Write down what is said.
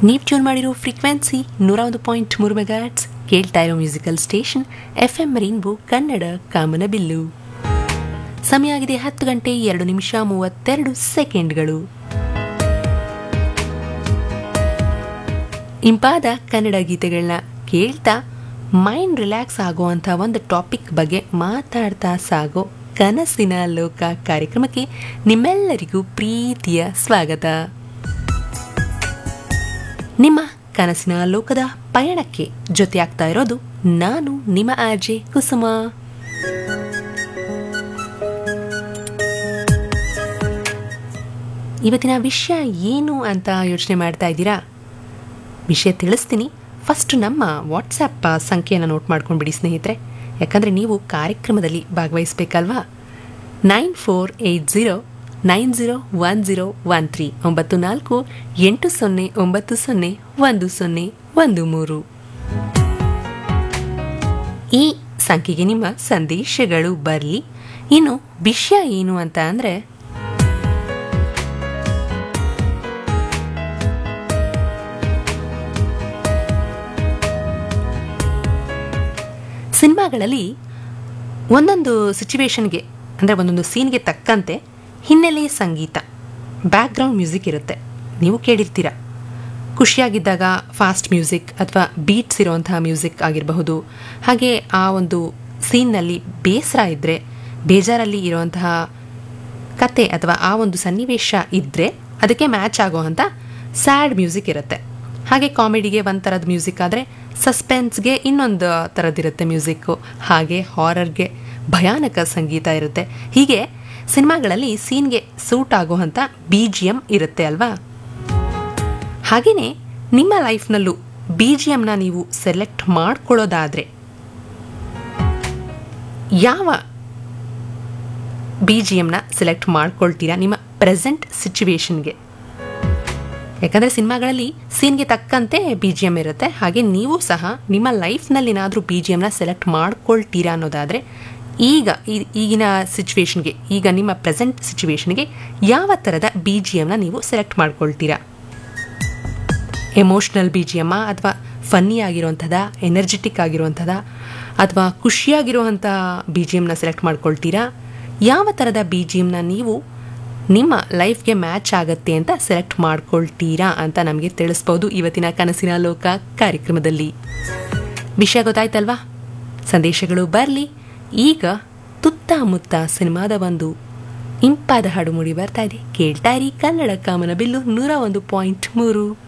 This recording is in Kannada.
ನೀವು ಟ್ಯೂನ್ ಮಾಡಿರೋ ಫ್ರೀಕ್ವೆನ್ಸಿ ನೂರ ಒಂದು ಪಾಯಿಂಟ್ ಮೂರು ಮೆಗಾಟ್ಸ್ ಕೇಳ್ತಾ ಇರೋ musical station F M rainbow Kannada ಕಾಮನಬಿಲ್ಲು ಸಮಯ ಆಗಿದೆ ಹತ್ತು ಗಂಟೆ ಎರಡು ನಿಮಿಷ ಮೂವತ್ತೆರಡು ಸೆಕೆಂಡ್ಗಳು ಇಂಪಾದ ಕನ್ನಡ ಗೀತೆಗಳನ್ನ ಕೇಳ್ತಾ ಮೈಂಡ್ ರಿಲ್ಯಾಕ್ಸ್ ಆಗುವಂಥ ಒಂದು ಟಾಪಿಕ್ ಬಗ್ಗೆ ಮಾತಾಡ್ತಾ ಸಾಗೋ ಕನಸಿನ ಲೋಕ ಕಾರ್ಯಕ್ರಮಕ್ಕೆ ನಿಮ್ಮೆಲ್ಲರಿಗೂ ಪ್ರೀತಿಯ ಸ್ವಾಗತ ನಿಮ್ಮ ಕನಸಿನ ಲೋಕದ ಪಯಣಕ್ಕೆ ಜೊತೆಯಾಗ್ತಾ ಇರೋದು ನಾನು ನಿಮ್ಮ ಆರ್ಜೆ ಕುಸುಮ ಇವತ್ತಿನ ವಿಷಯ ಏನು ಅಂತ ಯೋಚನೆ ಮಾಡ್ತಾ ಇದ್ದೀರಾ ವಿಷಯ ತಿಳಿಸ್ತೀನಿ ಫಸ್ಟ್ ನಮ್ಮ ವಾಟ್ಸಪ್ ಸಂಖ್ಯೆಯನ್ನು ನೋಟ್ ಮಾಡ್ಕೊಂಡ್ಬಿಡಿ ಸ್ನೇಹಿತರೆ ಯಾಕಂದರೆ ನೀವು ಕಾರ್ಯಕ್ರಮದಲ್ಲಿ ಭಾಗವಹಿಸಬೇಕಲ್ವಾ nine four eight zero nine zero one zero one three ಒಂಬತ್ತು ನಾಲ್ಕು ಎಂಟು ಸೊನ್ನೆ ಒಂಬತ್ತು ಸೊನ್ನೆ ಒಂದು ಸೊನ್ನೆ ಒಂದು ಮೂರು ಈ ಸಂಖ್ಯೆಗೆ ನಿಮ್ಮ ಸಂದೇಶಗಳು ಬರಲಿ ಇನ್ನು ವಿಷಯ ಏನು ಅಂತ ಅಂದರೆ ಸಿನಿಮಾಗಳಲ್ಲಿ ಒಂದೊಂದು ಸಿಚುವೇಶನ್ಗೆ ಅಂದರೆ ಒಂದೊಂದು ಸೀನ್ಗೆ ತಕ್ಕಂತೆ ಹಿನ್ನೆಲೆ ಸಂಗೀತ ಬ್ಯಾಕ್ಗ್ರೌಂಡ್ ಮ್ಯೂಸಿಕ್ ಇರುತ್ತೆ ನೀವು ಕೇಳಿರ್ತೀರ ಖುಷಿಯಾಗಿದ್ದಾಗ ಫಾಸ್ಟ್ ಮ್ಯೂಸಿಕ್ ಅಥವಾ ಬೀಟ್ಸ್ ಇರುವಂತಹ ಮ್ಯೂಸಿಕ್ ಆಗಿರಬಹುದು ಹಾಗೆ ಆ ಒಂದು ಸೀನ್ನಲ್ಲಿ ಬೇಸರ ಇದ್ದರೆ ಬೇಜಾರಲ್ಲಿ ಇರುವಂತಹ ಕತೆ ಅಥವಾ ಆ ಒಂದು ಸನ್ನಿವೇಶ ಇದ್ದರೆ ಅದಕ್ಕೆ ಮ್ಯಾಚ್ ಆಗುವಂಥ ಸ್ಯಾಡ್ ಮ್ಯೂಸಿಕ್ ಇರುತ್ತೆ ಹಾಗೆ ಕಾಮಿಡಿಗೆ ಒಂದು ಥರದ ಮ್ಯೂಸಿಕ್ ಆದರೆ ಸಸ್ಪೆನ್ಸ್ಗೆ ಇನ್ನೊಂದು ಥರದ್ದಿರುತ್ತೆ ಮ್ಯೂಸಿಕ್ಕು ಹಾಗೆ ಹಾರರ್ಗೆ ಭಯಾನಕ ಸಂಗೀತ ಇರುತ್ತೆ ಹೀಗೆ ಸಿನಿಮಾಗಳಲ್ಲಿ ಸೀನ್ಗೆ ಸೂಟ್ ಆಗುವಂಥ ಬಿ ಜಿ ಎಮ್ ಇರುತ್ತೆ ಅಲ್ವಾ ಹಾಗೆಯೇ ನಿಮ್ಮ ಲೈಫ್ನಲ್ಲೂ ಬಿ ಜಿ ಎಮ್ನ ನೀವು ಸೆಲೆಕ್ಟ್ ಮಾಡ್ಕೊಳ್ಳೋದಾದರೆ ಯಾವ ಬಿ ಜಿ ಎಮ್ನ ಸೆಲೆಕ್ಟ್ ಮಾಡ್ಕೊಳ್ತೀರಾ ನಿಮ್ಮ ಪ್ರೆಸೆಂಟ್ ಸಿಚುವೇಶನ್ಗೆ ಯಾಕಂದರೆ ಸಿನಿಮಾಗಳಲ್ಲಿ ಸೀನ್ಗೆ ತಕ್ಕಂತೆ ಬಿ ಜಿ ಎಮ್ ಇರುತ್ತೆ ಹಾಗೆ ನೀವು ಸಹ ನಿಮ್ಮ ಲೈಫ್ನಲ್ಲಿ ಏನಾದರೂ ಬಿ ಜಿ ಎಮ್ನ ಸೆಲೆಕ್ಟ್ ಮಾಡ್ಕೊಳ್ತೀರಾ ಅನ್ನೋದಾದರೆ ಈಗ ಈ- ಈಗಿನ ಸಿಚುವೇಶನ್ಗೆ ಈಗ ನಿಮ್ಮ ಪ್ರೆಸೆಂಟ್ ಸಿಚುವೇಶನ್ಗೆ ಯಾವ ಥರದ ಬಿ ಜಿ ಎಮ್ನ ನೀವು ಸೆಲೆಕ್ಟ್ ಮಾಡ್ಕೊಳ್ತೀರಾ ಎಮೋಷ್ನಲ್ ಬಿ ಜಿ ಎಮ್ಮ ಅಥವಾ ಫನ್ನಿ ಆಗಿರುವಂಥದ ಎನರ್ಜೆಟಿಕ್ ಆಗಿರುವಂಥದ ಅಥವಾ ಖುಷಿಯಾಗಿರುವಂಥ ಬಿ ಜಿ ಎಮ್ನ ಸೆಲೆಕ್ಟ್ ಮಾಡ್ಕೊಳ್ತೀರಾ ಯಾವ ಥರದ ಬಿ ಜಿ ಎಮ್ನ ನೀವು ನಿಮ್ಮ ಲೈಫ್ಗೆ ಮ್ಯಾಚ್ ಆಗತ್ತೆ ಅಂತ ಸೆಲೆಕ್ಟ್ ಮಾಡ್ಕೊಳ್ತೀರಾ ಅಂತ ನಮಗೆ ತಿಳಿಸ್ಬೋದು ಇವತ್ತಿನ ಕನಸಿನ ಲೋಕ ಕಾರ್ಯಕ್ರಮದಲ್ಲಿ ವಿಷಯ ಗೊತ್ತಾಯ್ತಲ್ವಾ ಸಂದೇಶಗಳು ಬರಲಿ ಈಗ ತುತ್ತ ಮುತ್ತ ಸಿನಿಮಾದ ಒಂದು ಇಂಪಾದ ಹಾಡು ಮೂಡಿ ಬರ್ತಾ ಇದೆ ಕೇಳ್ತಾ ಇರಿ ಕನ್ನಡ ಕಾಮನ ಬಿಲ್ಲು ನೂರ ಒಂದು ಪಾಯಿಂಟ್ ಮೂರು